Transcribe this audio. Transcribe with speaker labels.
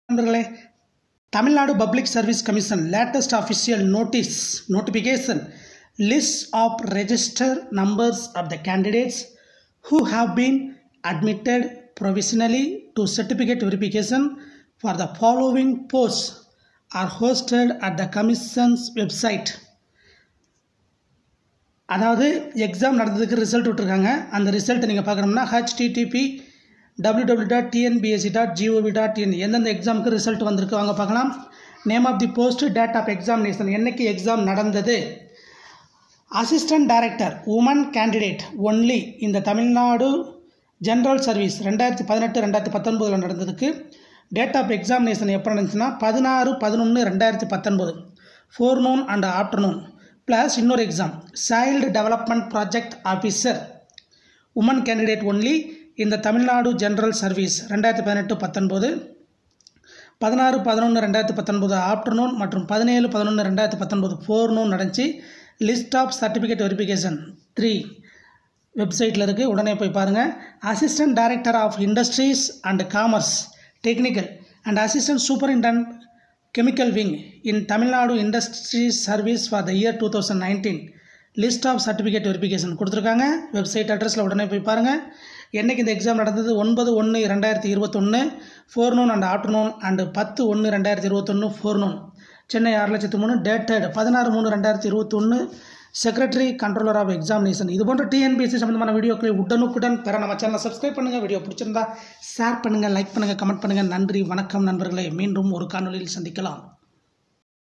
Speaker 1: நண்பர்களே Tamil Nadu public service commission latest official notice notification list of register numbers of the candidates who have been admitted provisionally to certificate verification for the following posts are hosted at the commission's website அதாவது exam நடந்ததுக்கு result விட்ருக்காங்க அந்த ரிசல்ட்டை நீங்கள் பார்க்கணும்னா HTTP W W dot TNPSC dot gov dot in எந்தெந்த எக்ஸாமுக்கு result வந்திருக்கு வாங்க பார்க்கலாம் name of the post date of examination என்னைக்கு எக்ஸாம் நடந்தது assistant director woman candidate only இந்த தமிழ்நாடு ஜென்ரல் சர்வீஸ் ரெண்டாயிரத்தி பதினெட்டு ரெண்டாயிரத்தி பத்தொன்பதில் நடந்ததுக்கு டேட் ஆஃப் எக்ஸாமினேஷன் எப்போ நடந்துச்சுன்னா பதினாறு பதினொன்று ரெண்டாயிரத்தி பத்தொன்பது forenoon and afternoon plus இன்னொரு exam child development project officer woman candidate only இந்த தமிழ்நாடு ஜென்ரல் சர்வீஸ் ரெண்டாயிரத்தி பதினெட்டு பத்தொன்பது பதினாறு பதினொன்று ரெண்டாயிரத்தி பத்தொன்பது ஆஃப்டர்நூன் மற்றும் பதினேழு பதினொன்று ரெண்டாயிரத்தி பத்தொன்பது ஃபோர் நூன் நடந்துச்சு list of certificate verification three வெப்சைட்டில் இருக்குது உடனே போய் பாருங்கள் assistant director of industries and commerce technical and assistant superintendent chemical wing in Tamil Nadu industries service for the year two thousand nineteen list of certificate verification கொடுத்துருக்காங்க website அட்ரஸில் உடனே போய் பாருங்கள் என்றைக்கு இந்த எக்ஸாம் நடந்தது ஒன்பது ஒன்று ரெண்டாயிரத்தி இருபத்தொன்று forenoon and afternoon and பத்து ஒன்று ரெண்டாயிரத்தி இருபத்தொன்று ஃபோர் நூன் சென்னை ஆறு லட்சத்து மூணு டேட்டட் பதினாறு மூணு ரெண்டாயிரத்தி இருபத்தொன்று செக்ரட்டரி கண்ட்ரோலர் ஆஃப் எக்ஸாமினேஷன் இது போன்ற டிஎன்பிஎஸ்சி சம்மந்தமான வீடியோக்களை உடனுக்குடன் பெற நம்ம சேனலை சப்ஸ்கிரைப் பண்ணுங்கள் வீடியோ பிடிச்சிருந்தா ஷேர் பண்ணுங்கள் லைக் பண்ணுங்கள் கமெண்ட் பண்ணுங்கள் நன்றி வணக்கம் நண்பர்களே மீண்டும் ஒரு காணொலியில் சந்திக்கலாம்